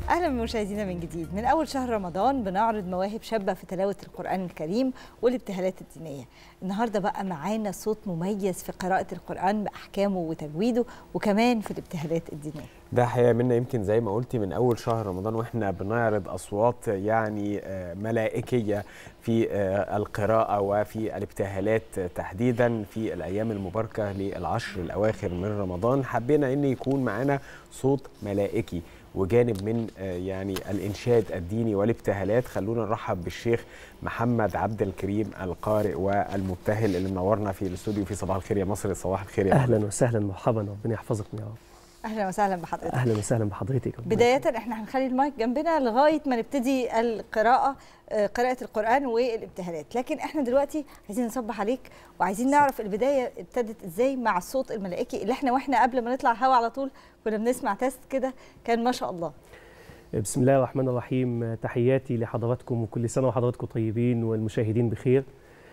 اهلا بمشاهدينا من جديد من اول شهر رمضان بنعرض مواهب شابه في تلاوه القران الكريم والابتهالات الدينيه النهارده بقى معانا صوت مميز في قراءه القران باحكامه وتجويده وكمان في الابتهالات الدينيه ده حقيقة منا يمكن زي ما قلتي من أول شهر رمضان وإحنا بنعرض أصوات يعني آه، ملائكية في آه، القراءة وفي الابتهالات تحديدا في الأيام المباركة للعشر الأواخر من رمضان حبينا إن يكون معانا صوت ملائكي وجانب من آه، يعني الإنشاد الديني والابتهالات خلونا نرحب بالشيخ محمد عبد الكريم القارئ والمبتهل اللي منورنا في الاستوديو في صباح الخير يا مصر صباح الخير يا اهلا وسهلا مرحبا ربنا يحفظكم يا رب اهلا وسهلا بحضرتك اهلا وسهلا بحضرتك ربنا بدايه احنا هنخلي المايك جنبنا لغايه ما نبتدي القراءه آه، قراءه القران والابتهالات لكن احنا دلوقتي عايزين نصبح عليك وعايزين نعرف البدايه ابتدت ازاي مع الصوت الملائكي اللي احنا واحنا قبل ما نطلع الهوا على طول كنا بنسمع تيست كده كان ما شاء الله بسم الله الرحمن الرحيم تحياتي لحضراتكم وكل سنه وحضراتكم طيبين والمشاهدين بخير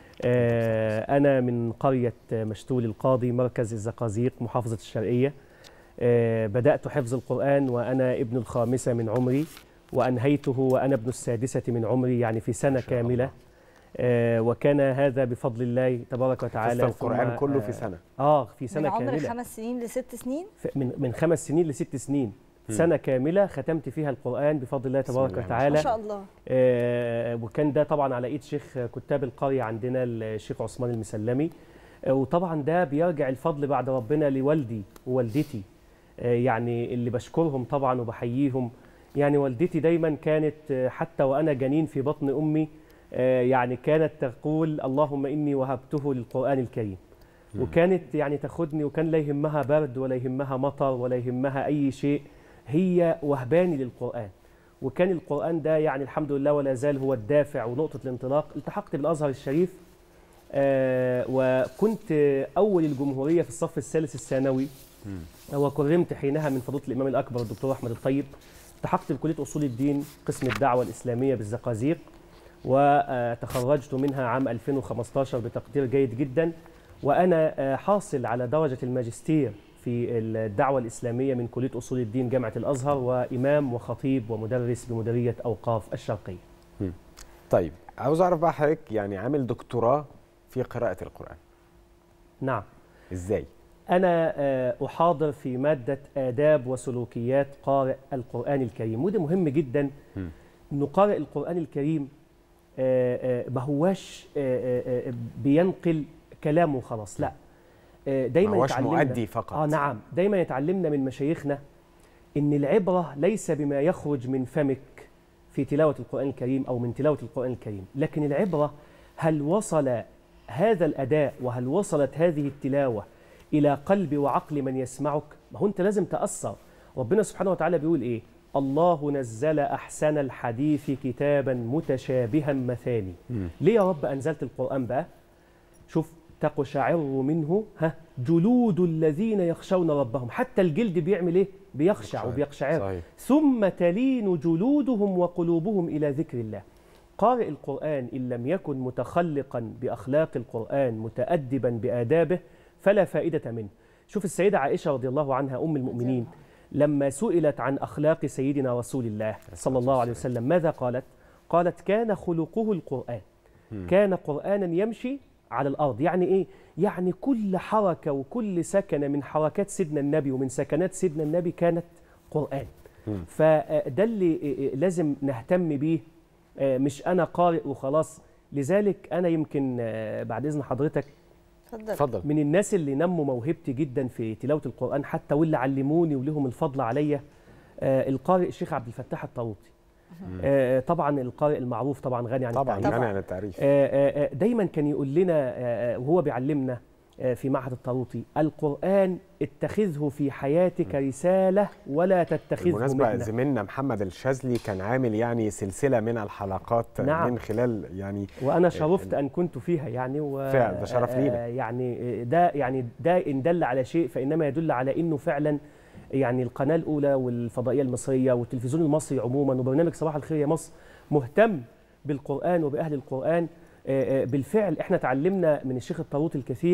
آه، انا من قريه مشتول القاضي مركز الزقازيق محافظه الشرقيه آه، بدات حفظ القران وانا ابن الخامسه من عمري وانهيته وانا ابن السادسه من عمري يعني في سنه شاء كامله الله. آه، وكان هذا بفضل الله تبارك وتعالى حفظت القرآن ثم، كله في آه، سنة اه في من سنه عمر كامله خمس سنين لست سنين ف- من من خمس سنين لست سنين مم. سنة كاملة ختمت فيها القرآن بفضل الله بسم تبارك الله ما ما وتعالى شاء الله آه، وكان ده طبعا على ايد شيخ كتاب القرية عندنا الشيخ عثمان المسلمي آه، وطبعا ده بيرجع الفضل بعد ربنا لوالدي ووالدتي آه، يعني اللي بشكرهم طبعا وبحييهم يعني والدتي دايما كانت آه، حتى وانا جنين في بطن امي آه، يعني كانت تقول اللهم اني وهبته للقرآن الكريم مم. وكانت يعني تاخدني وكان لا يهمها برد ولا يهمها مطر ولا يهمها اي شيء هي وهباني للقرآن وكان القرآن ده يعني الحمد لله ولا زال هو الدافع ونقطة الانطلاق التحقت بالأزهر الشريف آه وكنت أول الجمهورية في الصف الثالث الثانوي مم. وكرمت حينها من فضيلة الإمام الأكبر الدكتور أحمد الطيب التحقت بكلية أصول الدين قسم الدعوة الإسلامية بالزقازيق وتخرجت منها عام 2015 بتقدير جيد جدا وأنا آه، حاصل على درجة الماجستير في الدعوة الإسلامية من كلية أصول الدين جامعة الأزهر وإمام وخطيب ومدرس بمديرية أوقاف الشرقية طيب عاوز اعرف بقى حضرتك يعني عامل دكتوراه في قراءة القرآن نعم ازاي؟ أنا آه، أحاضر في مادة آداب وسلوكيات قارئ القرآن الكريم وده مهم جدا مم. إنه قارئ القرآن الكريم آه، آه، ما هواش آه، آه، آه، بينقل كلامه وخلاص لا آه، ما دايما هوش يتعلمنا مؤدي فقط اه نعم دايما يتعلمنا من مشايخنا ان العبره ليس بما يخرج من فمك في تلاوه القران الكريم او من تلاوه القران الكريم لكن العبره هل وصل هذا الاداء وهل وصلت هذه التلاوه الى قلب وعقل من يسمعك ما هو انت لازم تاثر ربنا سبحانه وتعالى بيقول ايه الله نزل احسن الحديث كتابا متشابها مثاني مم. ليه يا رب انزلت القران بقى شوف تقشعر منه ها جلود الذين يخشون ربهم حتى الجلد بيعمل ايه بيخشع صحيح. وبيقشعر صحيح ثم تلين جلودهم وقلوبهم الى ذكر الله قارئ القران ان لم يكن متخلقا باخلاق القران متادبا بادابه فلا فائده منه شوف السيده عائشه رضي الله عنها ام المؤمنين لما سئلت عن اخلاق سيدنا رسول الله صلى الله عليه وسلم ماذا قالت قالت كان خلقه القران مم. كان قرانا يمشي على الارض يعني ايه يعني كل حركه وكل سكنه من حركات سيدنا النبي ومن سكنات سيدنا النبي كانت قران مم. فده اللي لازم نهتم بيه آه، مش انا قارئ وخلاص لذلك انا يمكن آه، بعد اذن حضرتك اتفضل اتفضل من الناس اللي نموا موهبتي جدا في تلاوه القران حتى واللي علموني ولهم الفضل عليا آه، القارئ الشيخ عبد الفتاح الطاووسي آه، طبعا القارئ المعروف طبعا غني عن طبعا التعريف غني عن التعريف آه، آه، آه، دايما كان يقول لنا آه، آه، وهو بيعلمنا آه، في معهد الطاروطي القرآن اتخذه في حياتك رسالة ولا تتخذه بالمناسبة مهنة زميلنا محمد الشاذلي كان عامل يعني سلسلة من الحلقات نعم. من خلال يعني وأنا شرفت أن كنت فيها يعني و فعلا، ده شرف لينا. آه، يعني آه، ده يعني ده إن دل على شيء فإنما يدل على إنه فعلا يعني القناة الأولى والفضائية المصرية والتلفزيون المصري عموما وبرنامج صباح الخير يا مصر مهتم بالقرآن وبأهل القرآن آه، آه، بالفعل احنا تعلمنا من الشيخ الطاروطي الكثير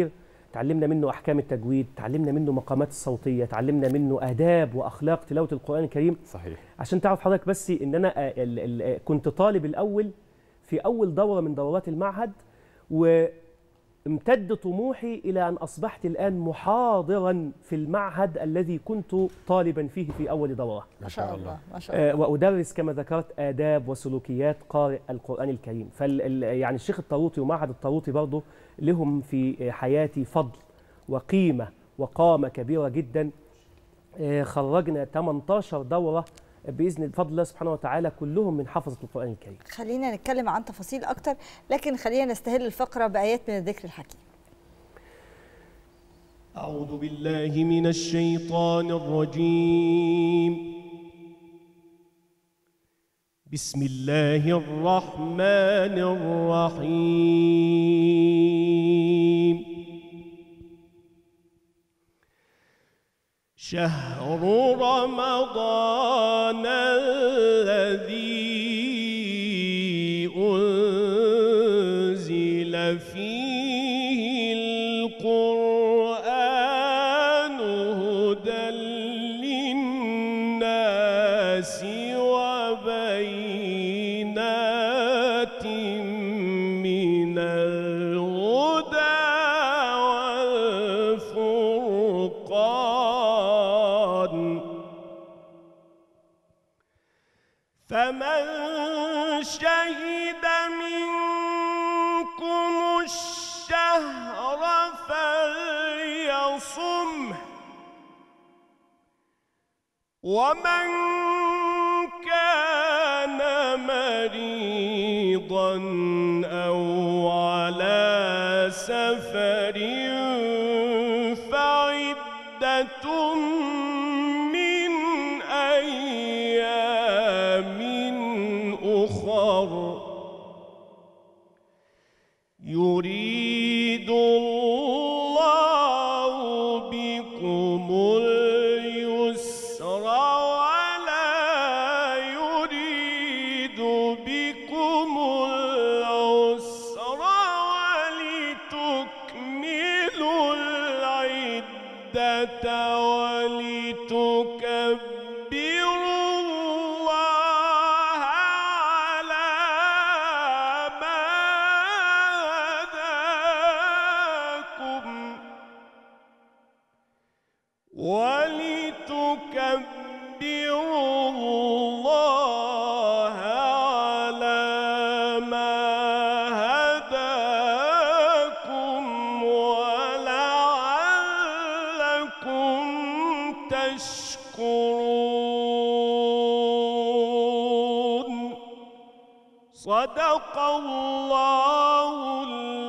تعلمنا منه احكام التجويد تعلمنا منه مقامات الصوتيه تعلمنا منه اداب واخلاق تلاوه القران الكريم صحيح عشان تعرف حضرتك بس ان انا آه، ال- ال- كنت طالب الاول في اول دوره من دورات المعهد وامتد طموحي الى ان اصبحت الان محاضرا في المعهد الذي كنت طالبا فيه في اول دوره ما شاء الله ما شاء الله آه، وادرس كما ذكرت اداب وسلوكيات قارئ القران الكريم فال ال- يعني الشيخ الطاروطي ومعهد الطاروطي برضه لهم في حياتي فضل وقيمه وقامه كبيره جدا آه، خرجنا 18 دوره باذن فضل الله سبحانه وتعالى كلهم من حفظه القران الكريم خلينا نتكلم عن تفاصيل اكتر لكن خلينا نستهل الفقره بايات من الذكر الحكيم أعوذ بالله من الشيطان الرجيم بسم الله الرحمن الرحيم شهر رمضان الذي أنزل فيه القرآن هدى للناس وبينات من الهدى والفرقان فمن شهد منكم الشهر فليصمه ومن كان مريضا أو على سفر فعدة من أيام أخر يريد الله بكم اليسر ولا يريد بكم العسر ولتكملوا العدة ولتكبروا الله على ما هداكم ولتكبروا الله على ما هداكم ولعلكم تشكرون صدق الله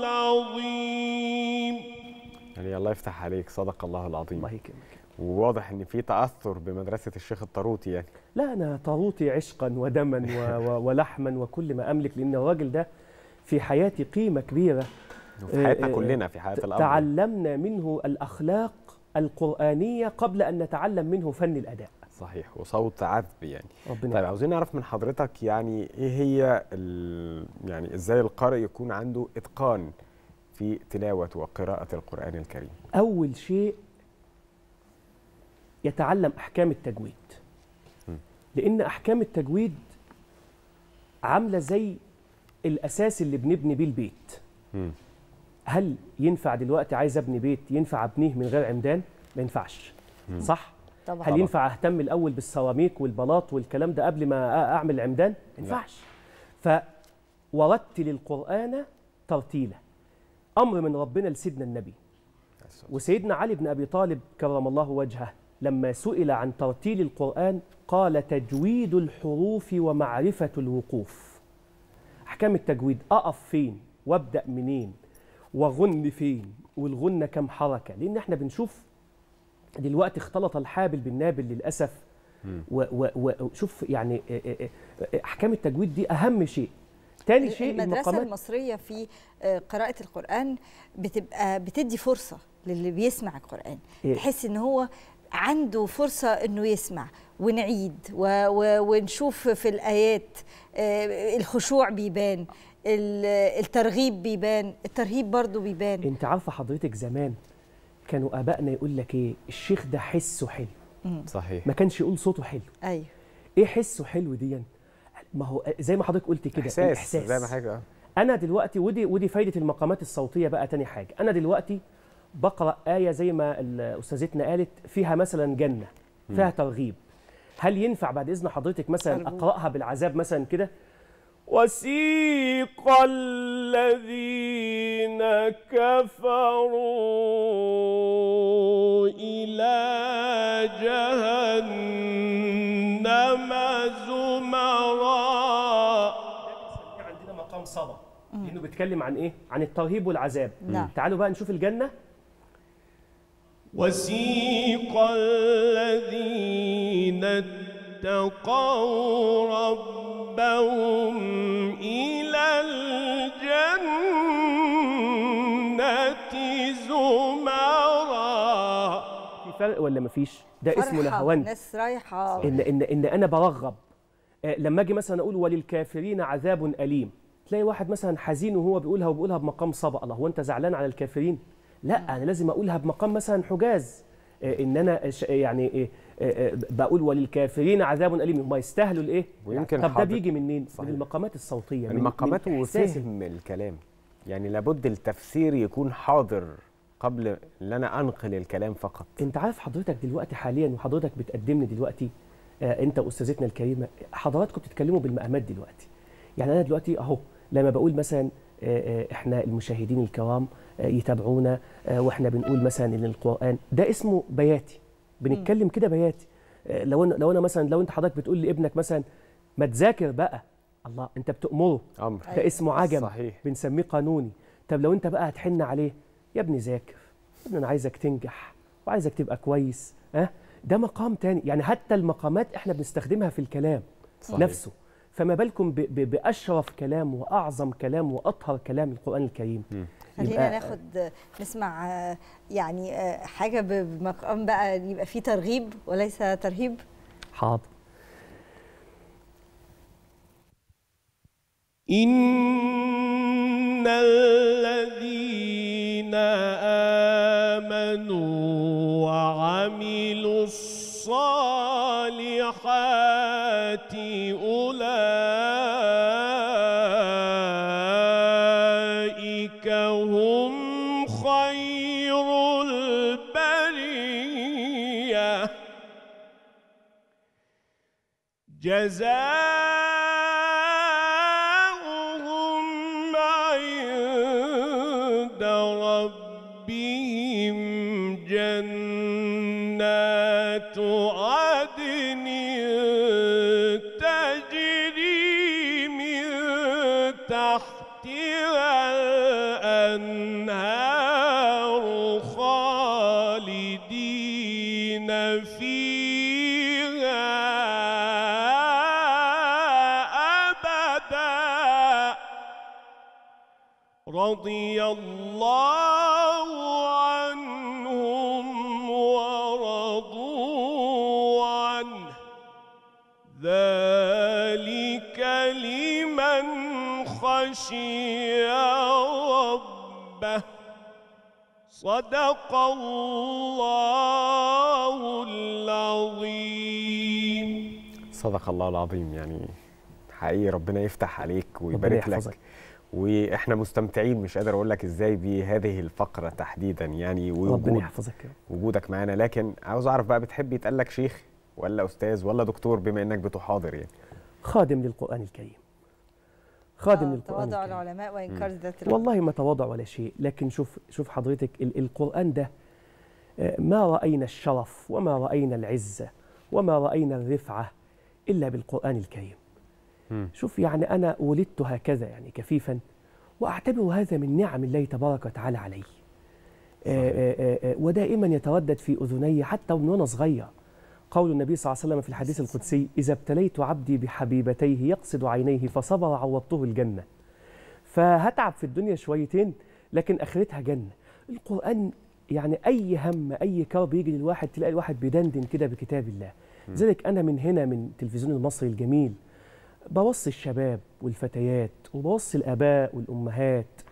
العظيم يعني الله يفتح عليك صدق الله العظيم الله يكرمك وواضح ان في تاثر بمدرسه الشيخ الطاروطي يعني لا انا طاروطي عشقا ودما و- و- ولحما وكل ما املك لان الراجل ده في حياتي قيمه كبيره وفي حياتنا آه، آه، كلنا في حياه ت- الاب تعلمنا منه الاخلاق القرانيه قبل ان نتعلم منه فن الاداء صحيح وصوت عذب يعني ربنا طيب عاوزين نعرف من حضرتك يعني ايه هي ال... يعني ازاي القارئ يكون عنده اتقان في تلاوه وقراءه القران الكريم أول شيء يتعلم أحكام التجويد م. لأن أحكام التجويد عاملة زي الأساس اللي بنبني بيه البيت مم. هل ينفع دلوقتي عايز أبني بيت ينفع أبنيه من غير عمدان؟ ما ينفعش مم. صح؟ طبعا هل ينفع أهتم الأول بالسيراميك والبلاط والكلام ده قبل ما أ- أعمل العمدان؟ ما ينفعش فورتل القرآن ترتيلا أمر من ربنا لسيدنا النبي وسيدنا علي بن ابي طالب كرم الله وجهه لما سئل عن ترتيل القران قال تجويد الحروف ومعرفه الوقوف احكام التجويد اقف فين وابدا منين واغن فين والغنه كم حركه لان احنا بنشوف دلوقتي اختلط الحابل بالنابل للاسف مم. وشوف يعني اه- اه- اه احكام التجويد دي اهم شيء تاني شيء المدرسة المقامات المصرية في آه، قراءة القرآن بتبقى بتدي فرصة للي بيسمع القرآن إيه. تحس ان هو عنده فرصة انه يسمع ونعيد و و ونشوف في الآيات آه، الخشوع بيبان ال- الترغيب بيبان الترهيب برضو بيبان انت عارفه حضرتك زمان كانوا ابائنا يقول لك ايه الشيخ ده حسه حلو صحيح ما كانش يقول صوته حلو ايوه ايه حسه حلو دي ما هو زي ما حضرتك قلت كده احساس الإحساس. زي ما حاجه انا دلوقتي ودي ودي فايده المقامات الصوتيه بقى تاني حاجه انا دلوقتي بقرا ايه زي ما ال- استاذتنا قالت فيها مثلا جنه فيها ترغيب هل ينفع بعد اذن حضرتك مثلا أرجوك. اقراها بالعذاب مثلا كده وسيق الذين كفروا إلى جهنم زمرا عندنا مقام صبا لانه بيتكلم عن ايه عن الترهيب والعذاب نعم. تعالوا بقى نشوف الجنه وسيق الذين اتقوا ربهم إلى الجنة زمرا في فرق ولا مفيش ده اسمه فرحة، نهوند ناس رايحه ان ان ان انا برغب آه، لما اجي مثلا اقول وللكافرين عذاب اليم تلاقي واحد مثلا حزين وهو بيقولها وبيقولها بمقام صبا الله هو انت زعلان على الكافرين لا انا لازم اقولها بمقام مثلا حجاز آه، ان انا ش- يعني إيه آه، آه، بقول وللكافرين عذاب اليم هم يستاهلوا الايه ويمكن طب ده حاضر- بيجي منين صحيح. من المقامات الصوتيه من- المقامات من إحساسهم. وفهم الكلام يعني لابد التفسير يكون حاضر قبل ان انا انقل الكلام فقط انت عارف حضرتك دلوقتي حاليا وحضرتك بتقدمني دلوقتي آه انت واستاذتنا الكريمه حضراتكم بتتكلموا بالمقامات دلوقتي يعني انا دلوقتي اهو لما بقول مثلا آه آه احنا المشاهدين الكرام آه يتابعونا آه واحنا بنقول مثلا ان القران ده اسمه بياتي بنتكلم كده بياتي آه لو انا لو انا مثلا لو انت حضرتك بتقول لابنك مثلا ما تذاكر بقى الله انت بتامره امر ده اسمه عجم صحيح. بنسميه قانوني طب لو انت بقى هتحن عليه يا ابني ذاكر يا ابني انا عايزك تنجح وعايزك تبقى كويس ها ده مقام تاني يعني حتى المقامات احنا بنستخدمها في الكلام صحيح. نفسه فما بالكم ب- ب- باشرف كلام واعظم كلام واطهر كلام القران الكريم خلينا يبقى- ناخد نسمع آه، يعني آه، حاجه ب- بمقام بقى يبقى فيه ترغيب وليس ترهيب حاضر إن الذين آمنوا وعملوا الصالحات أولئك هم خير البريه جزاؤهم عند ربهم جنات عدن تجري من تحتها الأنهار خالدين فيها أبدا رضي الله عنهم ورضوا عنه ذلك لمن خشي ربه صدق الله العظيم صدق الله العظيم يعني حقيقي ربنا يفتح عليك ربنا ويبارك لك يحفظك. واحنا مستمتعين مش قادر اقول لك ازاي بهذه الفقره تحديدا يعني ربنا ووجود يحفظك يا رب. وجودك معانا لكن عاوز اعرف بقى بتحب يتقال لك شيخ ولا استاذ ولا دكتور بما انك بتحاضر يعني خادم للقران الكريم خادم آه، للقران تواضع الكريم العلماء وانكار ذات العلم. والله ما تواضع ولا شيء لكن شوف شوف حضرتك ال- القرآن ده آه، ما رأينا الشرف وما رأينا العزة وما رأينا الرفعة إلا بالقرآن الكريم مم. شوف يعني أنا ولدت هكذا يعني كفيفا وأعتبر هذا من نعم الله تبارك وتعالى علي آه، آه، آه، آه، ودائما يتردد في أذني حتى من وأنا صغير قول النبي صلى الله عليه وسلم في الحديث القدسي إذا ابتليت عبدي بحبيبتيه يقصد عينيه فصبر عوضته الجنة فهتعب في الدنيا شويتين لكن اخرتها جنه القران يعني اي هم اي كرب يجي للواحد تلاقي الواحد بيدندن كده بكتاب الله لذلك انا من هنا من التلفزيون المصري الجميل بوصي الشباب والفتيات وبوصي الاباء والامهات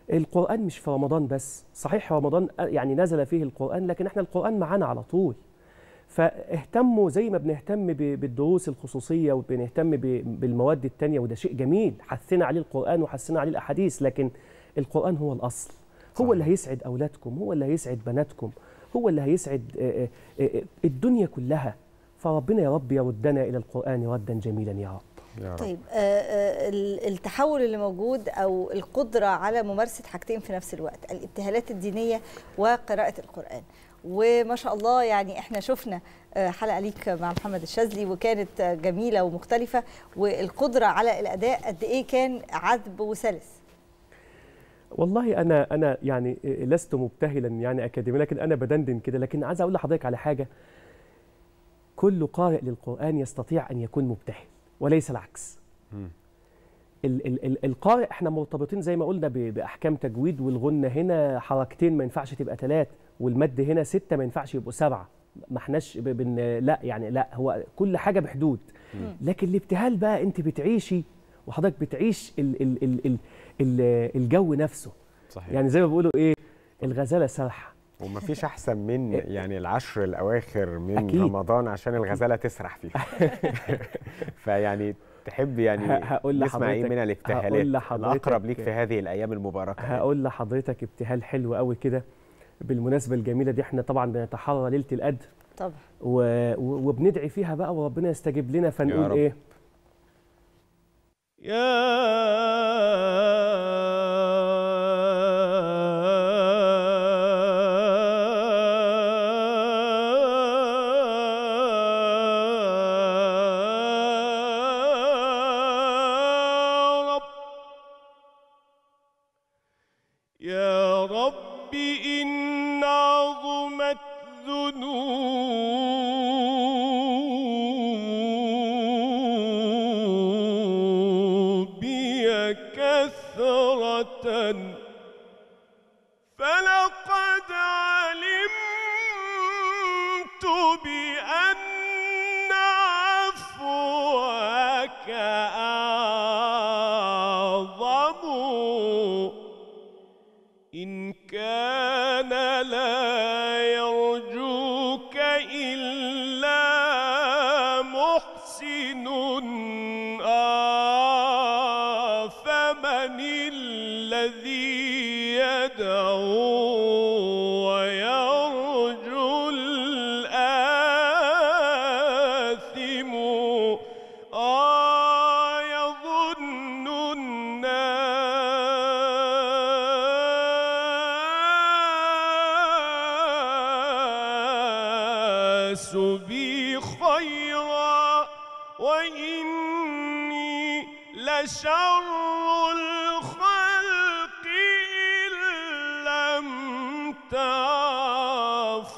القرآن مش في رمضان بس صحيح رمضان يعني نزل فيه القرآن لكن احنا القرآن معانا على طول فاهتموا زي ما بنهتم ب- بالدروس الخصوصية وبنهتم ب- بالمواد التانية وده شيء جميل حثنا عليه القرآن وحثنا عليه الأحاديث لكن القرآن هو الأصل هو صحيح. اللي هيسعد أولادكم هو اللي هيسعد بناتكم هو اللي هيسعد آه، آه، آه، الدنيا كلها فربنا يا رب يردنا إلى القرآن ردا جميلا يا رب يا رب. طيب آه، آه، ال- التحول اللي موجود او القدره على ممارسه حاجتين في نفس الوقت الابتهالات الدينيه وقراءه القران وما شاء الله يعني احنا شفنا آه، حلقه ليك مع محمد الشاذلي وكانت آه، جميله ومختلفه والقدره على الاداء قد ايه كان عذب وسلس والله انا انا يعني لست مبتهلا يعني اكاديميا لكن انا بدندن كده لكن عايز اقول لحضرتك على حاجه كل قارئ للقران يستطيع ان يكون مبتهل وليس العكس مم. ال ال ال القارئ احنا مرتبطين زي ما قلنا ب- باحكام تجويد والغنه هنا حركتين ما ينفعش تبقى ثلاث والمد هنا سته ما ينفعش يبقوا سبعه ما احناش ب- بن لا يعني لا هو كل حاجه بحدود لكن الابتهال بقى انت بتعيشي وحضرتك بتعيش ال ال ال ال ال الجو نفسه صحيح يعني زي ما بيقولوا ايه الغزاله سرحه ومفيش احسن من يعني العشر الاواخر من أكيد. رمضان عشان الغزاله تسرح فيه فيعني تحب يعني ه- هقول نسمع ايه لحضرتك- من هقول الابتهالات لحضرتك- الاقرب ليك في هذه الايام المباركه يعني. هقول لحضرتك ابتهال حلو قوي كده بالمناسبه الجميله دي احنا طبعا بنتحرى ليله القدر طبعا و... و- وبندعي فيها بقى وربنا يستجيب لنا يا فنقول رب. ايه يا رب يا رب إن عظمت ذنوبي كثرة فلقد علمت بأن عفوك أعظم إن كان لا يرجوك إلا محسن آه فمن الذي يدعو ويرجو الآثم آه يظن الناس بي خيرا وإني لشر الخلق إن لم تعف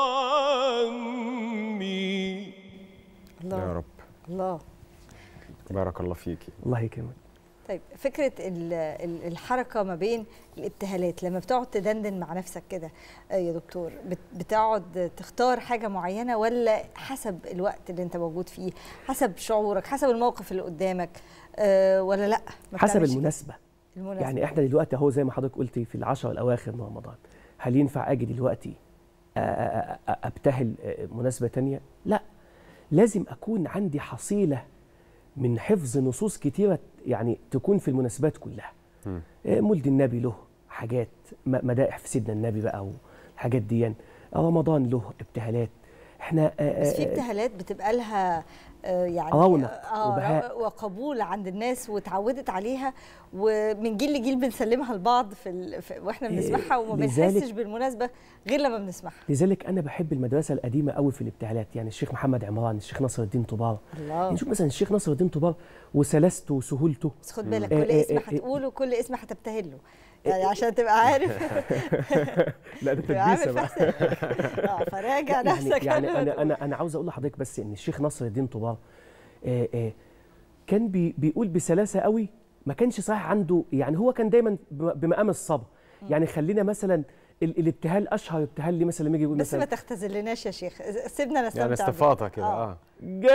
عني يا الله رب الله بارك الله فيكي الله يكرمك طيب فكره ال- ال- الحركه ما بين الابتهالات لما بتقعد تدندن مع نفسك كده آه، يا دكتور بت- بتقعد تختار حاجه معينه ولا حسب الوقت اللي انت موجود فيه حسب شعورك حسب الموقف اللي قدامك آه، ولا لا ما حسب بتعملش كده؟ المناسبه المناسبة. يعني احنا دلوقتي اهو زي ما حضرتك قلتي في العشر الاواخر من رمضان هل ينفع اجي دلوقتي أ- أ- أ- ابتهل آه، مناسبه تانية لا لازم اكون عندي حصيله من حفظ نصوص كتيره يعني تكون في المناسبات كلها مم. آه، مولد النبي له حاجات م- مدائح في سيدنا النبي بقى والحاجات دي رمضان له ابتهالات احنا آه، بس في آه، ابتهالات بتبقى لها آه، يعني رونق آه، وبهاء. وقبول عند الناس واتعودت عليها ومن جيل لجيل بنسلمها لبعض في, ال... في واحنا إيه، بنسمعها وما لذلك- بنحسش بالمناسبه غير لما بنسمعها لذلك انا بحب المدرسه القديمه قوي في الابتهالات يعني الشيخ محمد عمران الشيخ ناصر الدين طبار الله يعني شوف مثلا الشيخ ناصر الدين طبار وسلاسته وسهولته بس خد بالك إيه، كل إيه، اسم إيه، هتقوله كل اسم هتبتهل له يعني عشان تبقى عارف لا ده تبقى عامل تدبيسه في بقى حسابك. اه فراجع يعني نفسك يعني قبل ما انا تقول. انا انا عاوز اقول لحضرتك بس ان الشيخ نصر الدين طبار آه، آه، كان بي بيقول بسلاسه قوي ما كانش صحيح عنده يعني هو كان دايما بم- بمقام الصبر يعني خلينا مثلا ال- الابتهال اشهر ابتهال ليه مثلا لما يجي يقول بس ما مثلا تختزلناش يا شيخ سيبنا نستمتع يعني بيه. استفاضه كده آه. اه جل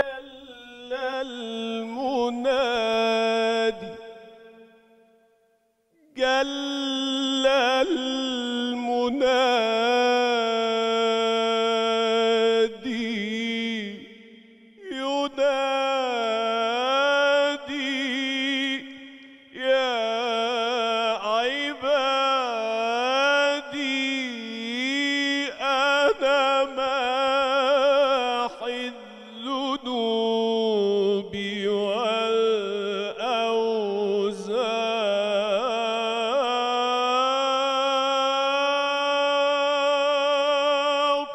المنادي جل والأوزار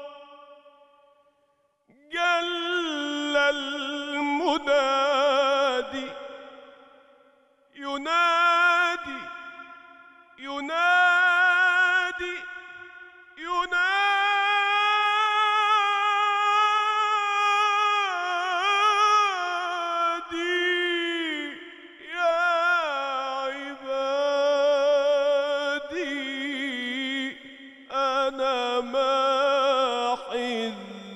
جل المنادي ينادي ينادي ينادي يا عبادي أنا ماحي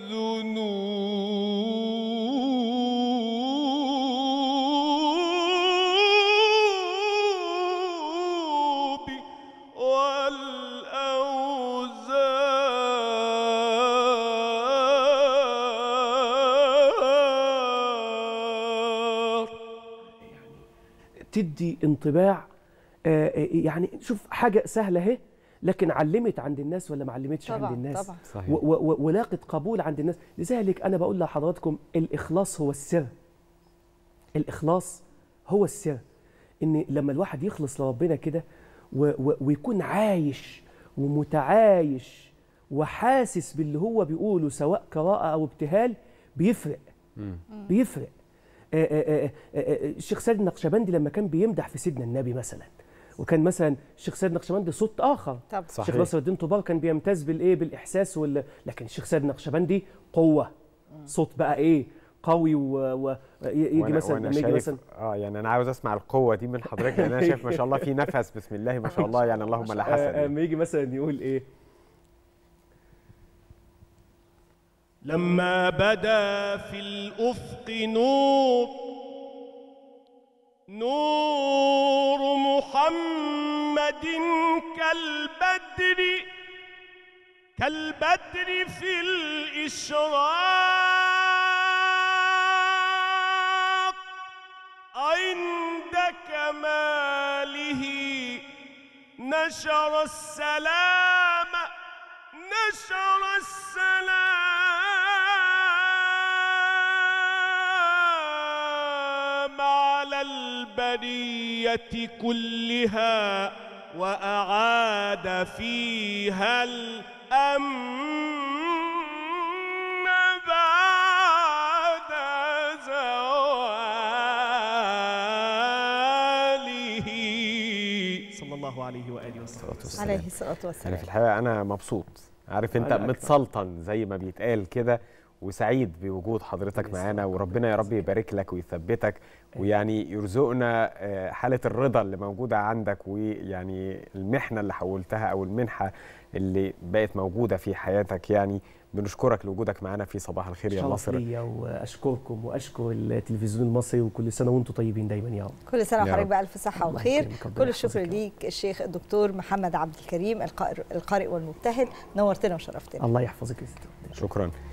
الذنوب والأوزار تدي انطباع آه، آه، يعني شوف حاجه سهله اهي لكن علمت عند الناس ولا ما علمتش عند طبعا الناس طبعا صحيح و- و- و- ولاقت قبول عند الناس لذلك انا بقول لحضراتكم الاخلاص هو السر الاخلاص هو السر ان لما الواحد يخلص لربنا كده و- و- ويكون عايش ومتعايش وحاسس باللي هو بيقوله سواء قراءه او ابتهال بيفرق مم. بيفرق آه، آه، آه، آه، الشيخ سيد النقشبندي لما كان بيمدح في سيدنا النبي مثلا وكان مثلا الشيخ سيد النقشبندي صوت اخر طب صحيح. الشيخ ناصر الدين طوبار كان بيمتاز بالايه بالاحساس وال... لكن الشيخ سيد النقشبندي قوه صوت بقى ايه قوي ويجي و... ي- يجي وأنا- مثلا وأنا لما يجي شايف مثلا اه يعني انا عاوز اسمع القوه دي من حضرتك لان انا شايف ما شاء الله في نفس بسم الله ما شاء الله يعني اللهم لا حسن آه، يعني. لما يجي مثلا يقول ايه لما بدا في الافق نور نور محمد كالبدر كالبدر في الاشراق عند كماله نشر السلام نشر السلام على البرية كلها وأعاد فيها الأمن بعد زواله صلى الله عليه واله وسلم عليه الصلاه يعني والسلام في الحقيقه انا مبسوط عارف انت أنا أكتر. متسلطن زي ما بيتقال كده وسعيد بوجود حضرتك الله معانا يسلمك. وربنا يا رب يبارك لك ويثبتك ويعني يرزقنا آه، حاله الرضا اللي موجوده عندك ويعني المحنه اللي حولتها او المنحه اللي بقت موجوده في حياتك يعني بنشكرك لوجودك معانا في صباح الخير يا شرف مصر ليا واشكركم واشكر التلفزيون المصري وكل سنه وانتم طيبين دايما يا رب كل سنه يا وحضرتك رب. بالف صحه الله وخير يكرمك، ربنا كل الشكر يحفظك يا رب. ليك الشيخ الدكتور محمد عبد الكريم القارئ القارئ والمبتهل نورتنا وشرفتنا الله يحفظك يا ستي شكرا